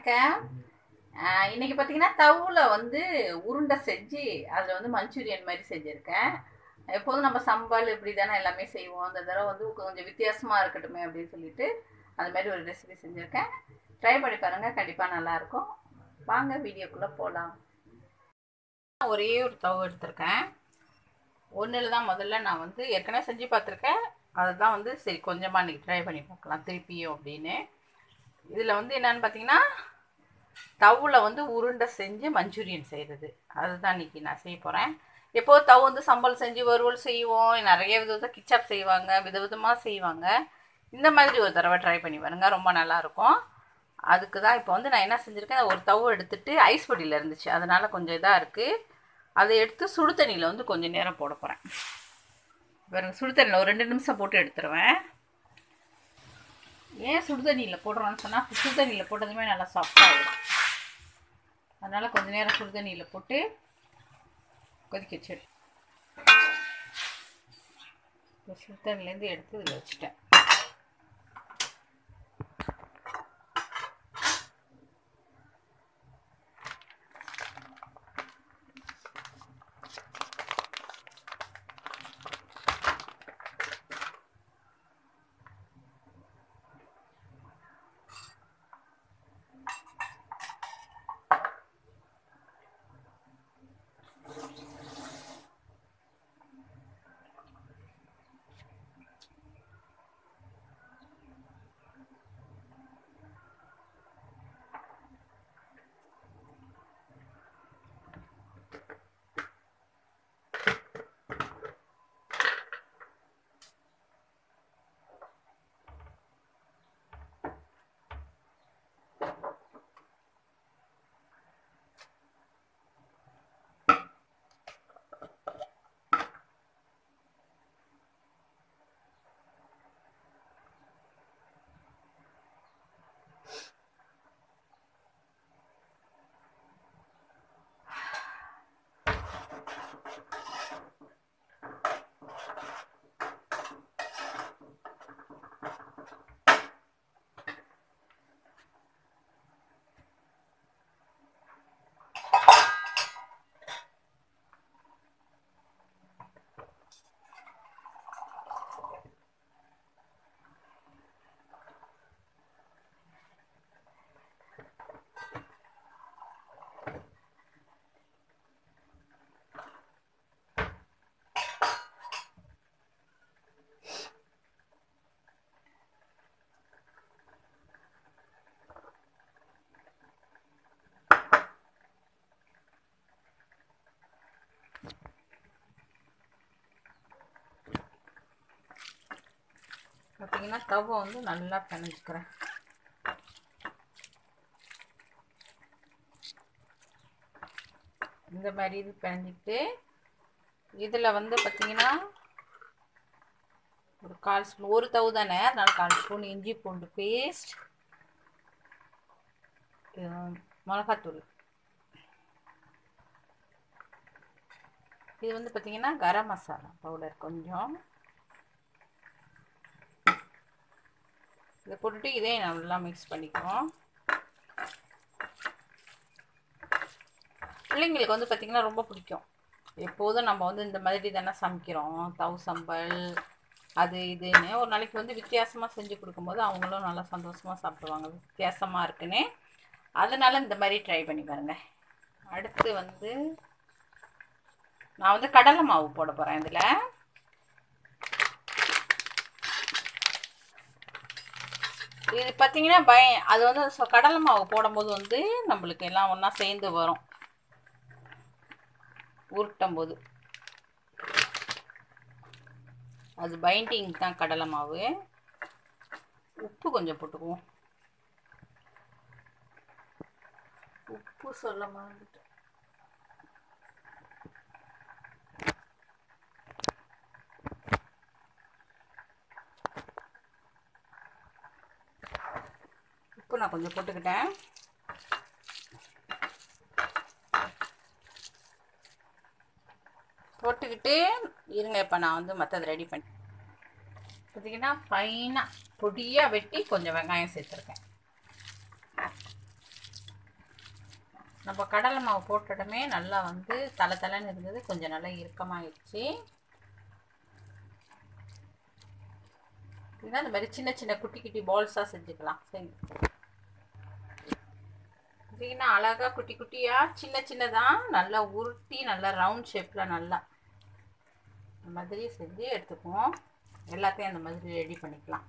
வணக்கம் ஆஹ் இன்னைக்கு பார்த்தீங்கன்னா தவுல வந்து உருண்டை செஞ்சு அதில் வந்து மஞ்சூரியன் மாதிரி செஞ்சுருக்கேன் எப்போதும் நம்ம சம்பால் இப்படி தானே எல்லாமே செய்வோம் அந்த தடவை வந்து கொஞ்சம் வித்தியாசமாக இருக்கட்டுமே அப்படின்னு சொல்லிட்டு அது மாதிரி ஒரு ரெசிபி செஞ்சுருக்கேன் ட்ரை பண்ணி பாருங்கள் கண்டிப்பாக நல்லாயிருக்கும் வாங்க வீடியோக்குள்ளே போகலாம் ஒரே ஒரு தவு எடுத்திருக்கேன் ஒன்றில் தான் முதல்ல நான் வந்து ஏற்கனவே செஞ்சு பார்த்துருக்கேன் அதுதான் வந்து சரி கொஞ்சமாக இன்றைக்கி ட்ரை பண்ணி பார்க்கலாம் திருப்பியும் அப்படின்னு இதில் வந்து என்னென்னு பார்த்தீங்கன்னா தவுல வந்து உருண்டை செஞ்சு மஞ்சூரியன் செய்கிறது அதுதான் இன்றைக்கி நான் செய்ய போகிறேன் எப்போது தவு வந்து சம்பல் செஞ்சு வறுவல் செய்வோம் நிறைய விதத்தை கிச்சப் செய்வாங்க விதவிதமாக செய்வாங்க இந்த மாதிரி ஒரு தடவை ட்ரை பண்ணி பாருங்க ரொம்ப நல்லாயிருக்கும் அதுக்கு தான் இப்போ வந்து நான் என்ன செஞ்சுருக்கேன் ஒரு தவு எடுத்துட்டு ஐஸ் பொடியில் இருந்துச்சு அதனால் கொஞ்சம் இதாக இருக்குது அதை எடுத்து சுடு தண்ணியில் வந்து கொஞ்சம் நேரம் போட போகிறேன் பாருங்க சுடு தண்ணியில் ஒரு ரெண்டு நிமிஷம் போட்டு எடுத்துருவேன் ஏன் சுடு தண்ணியில் போடுறோன்னு சொன்னால் சுடு தண்ணியில் போட்டதுமே நல்லா சாஃப்டாகிடும் அதனால் கொஞ்ச நேரம் சுடு தண்ணியில் போட்டு கொதிக்க வச்சு சுடு தண்ணிலேருந்து எடுத்து இதில் வச்சுட்டேன் பார்த்தீங்கன்னா தவை வந்து நல்லா பிணைஞ்சிக்கிறேன் இந்த மாதிரி இது பிணைஞ்சிக்கிட்டு இதில் வந்து பார்த்தீங்கன்னா ஒரு கால் ஸ்பூன் ஒரு தவு தானே அதனால கால் ஸ்பூன் இஞ்சி பூண்டு பேஸ்ட் மிளகாத்தூள் இது வந்து பார்த்தீங்கன்னா கரம் மசாலா பவுடர் கொஞ்சம் இதை போட்டுட்டு இதே நல்லா மிக்ஸ் பண்ணிக்குவோம் பிள்ளைங்களுக்கு வந்து பார்த்திங்கன்னா ரொம்ப பிடிக்கும் எப்போதும் நம்ம வந்து இந்த மாதிரி தானே சமைக்கிறோம் தவு சம்பல் அது இதுன்னு ஒரு நாளைக்கு வந்து வித்தியாசமாக செஞ்சு கொடுக்கும்போது அவங்களும் நல்லா சந்தோஷமாக சாப்பிடுவாங்க வித்தியாசமாக இருக்குன்னு அதனால் இந்த மாதிரி ட்ரை பண்ணி பாருங்கள் அடுத்து வந்து நான் வந்து கடலை மாவு போட போகிறேன் இதில் இது பார்த்தீங்கன்னா பய அது வந்து சொ- கடலை மாவு போடும்போது வந்து நம்மளுக்கு எல்லாம் ஒன்றா சேர்ந்து வரும் உருட்டும் போது அது பைண்டிங் தான் கடலை மாவு உப்பு கொஞ்சம் போட்டுக்குவோம் உப்பு சொல்ல மறந்துட்டேன் உப்பு நான் கொஞ்சம் போட்டுக்கிட்டேன் போட்டுக்கிட்டு இருங்க இப்போ நான் வந்து மற்றது ரெடி பண்ணி பார்த்தீங்கன்னா ஃபைனாக பொடியாக வெட்டி கொஞ்சம் வெங்காயம் சேர்த்துருக்கேன் நம்ம கடலை மாவு போட்டுடமே நல்லா வந்து தலை தலைன்னு இருந்தது கொஞ்சம் நல்லா இறுக்கமாகிடுச்சு இதுதான் இந்த மாதிரி சின்ன சின்ன குட்டி குட்டி பால்ஸாக செஞ்சுக்கலாம் சரி பார்த்தீங்கன்னா அழகாக குட்டி குட்டியாக சின்ன சின்னதாக நல்லா உருட்டி நல்லா ரவுண்ட் ஷேப்பில் நல்லா இந்த மாதிரி செஞ்சு எடுத்துக்குவோம் எல்லாத்தையும் அந்த மாதிரி ரெடி பண்ணிக்கலாம்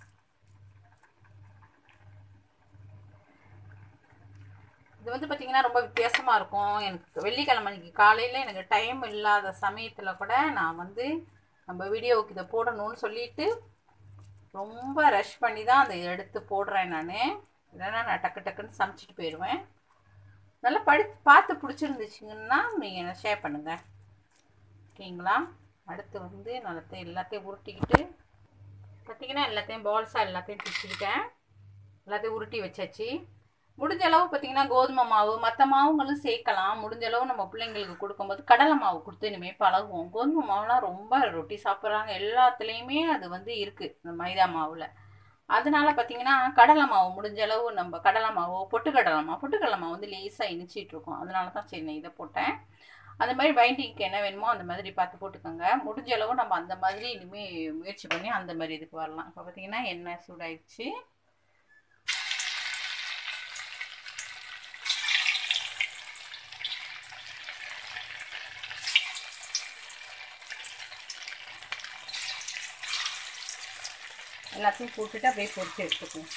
இது வந்து பார்த்திங்கன்னா ரொம்ப வித்தியாசமாக இருக்கும் எனக்கு வெள்ளிக்கிழமைக்கு காலையில் எனக்கு டைம் இல்லாத சமயத்தில் கூட நான் வந்து நம்ம வீடியோவுக்கு இதை போடணும்னு சொல்லிட்டு ரொம்ப ரஷ் பண்ணி தான் அதை எடுத்து போடுறேன் நான் இல்லைன்னா நான் டக்கு டக்குன்னு சமைச்சிட்டு போயிடுவேன் நல்லா படி பார்த்து பிடிச்சிருந்துச்சிங்கன்னா நீங்கள் ஷேர் பண்ணுங்கள் ஓகேங்களா அடுத்து வந்து நல்லா எல்லாத்தையும் உருட்டிக்கிட்டு பார்த்திங்கன்னா எல்லாத்தையும் பால்ஸாக எல்லாத்தையும் பிடிச்சிக்கிட்டேன் எல்லாத்தையும் உருட்டி வச்சாச்சு முடிஞ்ச அளவு பார்த்திங்கன்னா கோதுமை மாவு மற்ற மாவுங்களும் சேர்க்கலாம் முடிஞ்ச அளவு நம்ம பிள்ளைங்களுக்கு கொடுக்கும்போது கடலை மாவு கொடுத்து இனிமேல் பழகுவோம் கோதுமை மாவுலாம் ரொம்ப ரொட்டி சாப்பிட்றாங்க எல்லாத்துலேயுமே அது வந்து இருக்குது இந்த மைதா மாவில் அதனால பார்த்தீங்கன்னா கடலை மாவு முடிஞ்ச அளவு நம்ம கடலை மாவு பொட்டுக்கடலை மாவு பொட்டுக்கடலை மாவு வந்து லேசாக இனிச்சிட்டு இருக்கோம் அதனால தான் சரி நான் இதை போட்டேன் அந்த மாதிரி பைண்டிங்க்கு என்ன வேணுமோ அந்த மாதிரி பார்த்து போட்டுக்கோங்க முடிஞ்ச அளவு நம்ம அந்த மாதிரி இனிமேல் முயற்சி பண்ணி அந்த மாதிரி இதுக்கு வரலாம் இப்போ பார்த்தீங்கன்னா எண்ணெய் சூடாயிடுச்சு எல்லாத்தையும் போட்டுட்டு அப்படியே பொரிச்சு எடுத்துக்குவோம்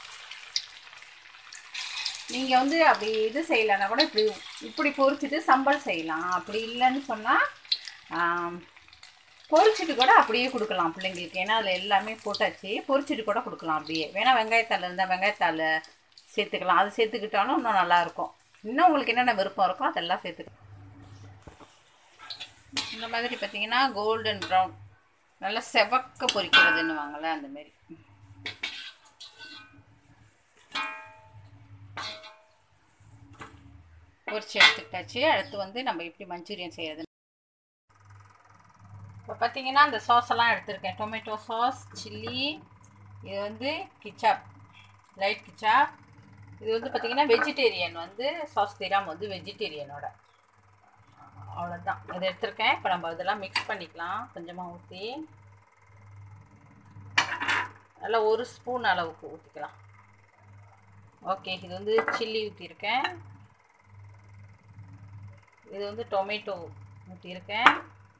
நீங்கள் வந்து அப்படி இது செய்யலைன்னா கூட இப்படி இப்படி பொரிச்சிட்டு சம்பல் செய்யலாம் அப்படி இல்லைன்னு சொன்னால் பொரிச்சிட்டு கூட அப்படியே கொடுக்கலாம் பிள்ளைங்களுக்கு ஏன்னா அதில் எல்லாமே போட்டாச்சு பொரிச்சிட்டு கூட கொடுக்கலாம் அப்படியே வேணா வெங்காயத்தாள் இருந்தால் வெங்காயத்தாள் சேர்த்துக்கலாம் அது சேர்த்துக்கிட்டாலும் இன்னும் நல்லாயிருக்கும் இன்னும் உங்களுக்கு என்னென்ன விருப்பம் இருக்கோ அதெல்லாம் சேர்த்துக்கலாம் இந்த மாதிரி பார்த்தீங்கன்னா கோல்டன் ப்ரௌன் நல்லா செவக்க பொரிக்கிறதுன்னு வாங்கல அந்த மாதிரி பொரிச்சு எடுத்துக்கிட்டாச்சு அடுத்து வந்து நம்ம எப்படி மஞ்சூரியன் செய்யறது இப்போ பார்த்தீங்கன்னா அந்த சாஸ் எல்லாம் எடுத்திருக்கேன் டொமேட்டோ சாஸ் சில்லி இது வந்து கிச்சாப் லைட் கிச்சாப் இது வந்து பார்த்தீங்கன்னா வெஜிடேரியன் வந்து சாஸ் தீராம் வந்து வெஜிடேரியனோட அவ்வளோதான் இதை எடுத்திருக்கேன் இப்போ நம்ம இதெல்லாம் மிக்ஸ் பண்ணிக்கலாம் கொஞ்சமாக ஊற்றி நல்லா ஒரு ஸ்பூன் அளவுக்கு ஊற்றிக்கலாம் ஓகே இது வந்து சில்லி ஊற்றிருக்கேன் இது வந்து டொமேட்டோ ஊற்றிருக்கேன்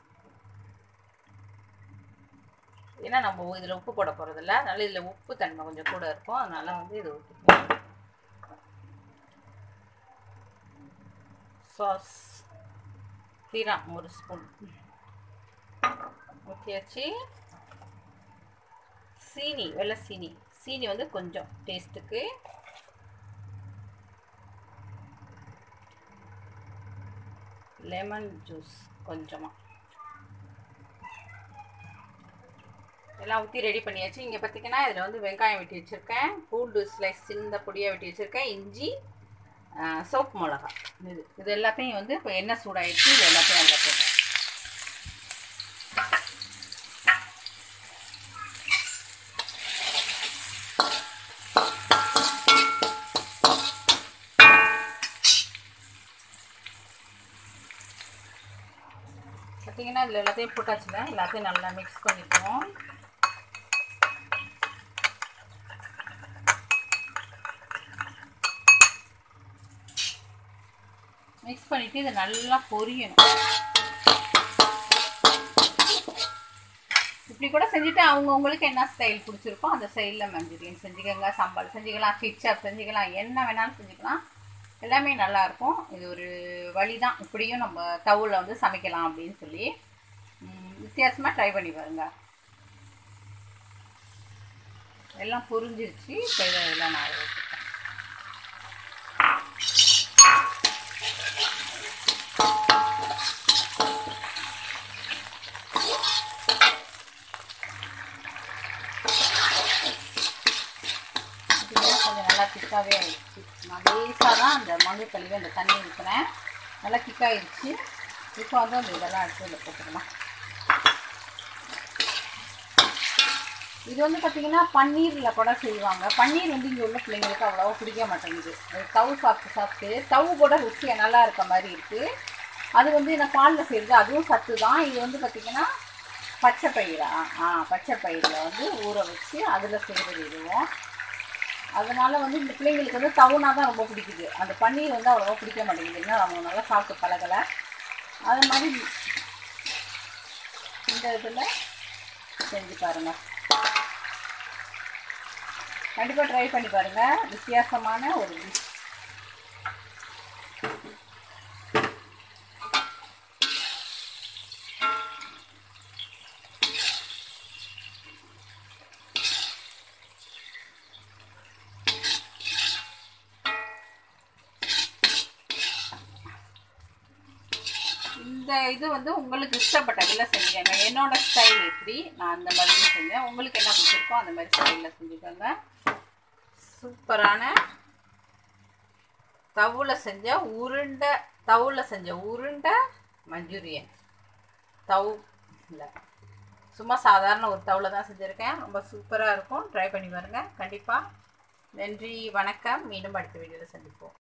ஏன்னா நம்ம இதில் உப்பு போட போகிறதில்ல அதனால இதில் உப்பு தன்மை கொஞ்சம் கூட இருக்கும் அதனால வந்து இது ஊற்றிக்கலாம் சாஸ் சீரம் ஒரு ஸ்பூன் ஊற்றியாச்சு சீனி வெள்ளை சீனி சீனி வந்து கொஞ்சம் டேஸ்ட்டுக்கு லெமன் ஜூஸ் கொஞ்சமாக எல்லாம் ஊற்றி ரெடி பண்ணியாச்சு இங்கே பார்த்தீங்கன்னா இதில் வந்து வெங்காயம் வெட்டி வச்சுருக்கேன் பூண்டு ஸ்லைஸ் சின்ன பொடியாக வெட்டி வச்சுருக்கேன் இஞ்சி சோப் மிளகா இது இது எல்லாத்தையும் வந்து இப்போ எண்ணெய் சூடாயிடுச்சு இது எல்லாத்தையும் அதில் போட்டேன் பார்த்தீங்கன்னா இதில் எல்லாத்தையும் போட்டாச்சுல எல்லாத்தையும் நல்லா மிக்ஸ் பண்ணிக்குவோம் மிக்ஸ் பண்ணிவிட்டு இதை நல்லா பொரியணும் இப்படி கூட செஞ்சுட்டு அவங்கவுங்களுக்கு என்ன ஸ்டைல் பிடிச்சிருக்கோ அந்த ஸ்டைலில் மஞ்சூரியன் செஞ்சுக்கோங்க சம்பால் செஞ்சுக்கலாம் கிச்சாப் செஞ்சுக்கலாம் என்ன வேணாலும் செஞ்சுக்கலாம் எல்லாமே நல்லாயிருக்கும் இது ஒரு வழி தான் இப்படியும் நம்ம தவுல வந்து சமைக்கலாம் அப்படின்னு சொல்லி வித்தியாசமாக ட்ரை பண்ணி பாருங்க எல்லாம் புரிஞ்சிருச்சு இப்போ இதை எல்லாம் நான் வச்சுருக்கேன் கொஞ்சம் நல்லா திக்காகவே ஆயிடுச்சு நான் லேசாக தான் அந்த மங்கு கழுவி அந்த தண்ணி ஊற்றுனேன் நல்லா திக்காயிடுச்சு இப்போ வந்து அந்த இதெல்லாம் எடுத்து இதில் போட்டுக்கலாம் இது வந்து பார்த்தீங்கன்னா பன்னீரில் கூட செய்வாங்க பன்னீர் வந்து இங்கே உள்ள பிள்ளைங்களுக்கு அவ்வளோவா பிடிக்க மாட்டேங்குது அது தவு சாப்பிட்டு சாப்பிட்டு தவு கூட ருசியாக நல்லா இருக்க மாதிரி இருக்குது அது வந்து இந்த பாலில் செய்கிறது அதுவும் சத்து தான் இது வந்து பார்த்திங்கன்னா பச்சை பயிரா ஆ பச்சை பயிரில் வந்து ஊற வச்சு அதில் செய்கிறது இதுவும் அதனால வந்து இந்த பிள்ளைங்களுக்கு வந்து தவுனா தான் ரொம்ப பிடிக்குது அந்த பன்னீர் வந்து அவ்வளோவா பிடிக்க மாட்டேங்குது இன்னும் அவங்க நல்லா சாப்பிட்டு பழகலை அது மாதிரி இந்த இதில் செஞ்சு பாருங்கள் கண்டிப்பாக ட்ரை பண்ணி பாருங்கள் வித்தியாசமான ஒரு டிஷ் இந்த இது வந்து உங்களுக்கு இஷ்டப்பட்டதில் செஞ்சுக்கோங்க என்னோட ஸ்டைல் எப்படி நான் அந்த மாதிரி செஞ்சேன் உங்களுக்கு என்ன பிடிச்சிருக்கோ அந்த மாதிரி ஸ்டைலில் செஞ்சுக்கோங்க சூப்பரான தவுல செஞ்ச உருண்டை தவுல செஞ்ச உருண்டை மஞ்சூரியன் தவு இல்லை சும்மா சாதாரண ஒரு தவுல தான் செஞ்சுருக்கேன் ரொம்ப சூப்பராக இருக்கும் ட்ரை பண்ணி பாருங்கள் கண்டிப்பாக நன்றி வணக்கம் மீண்டும் அடுத்த வீடியோவில் சந்திப்போம்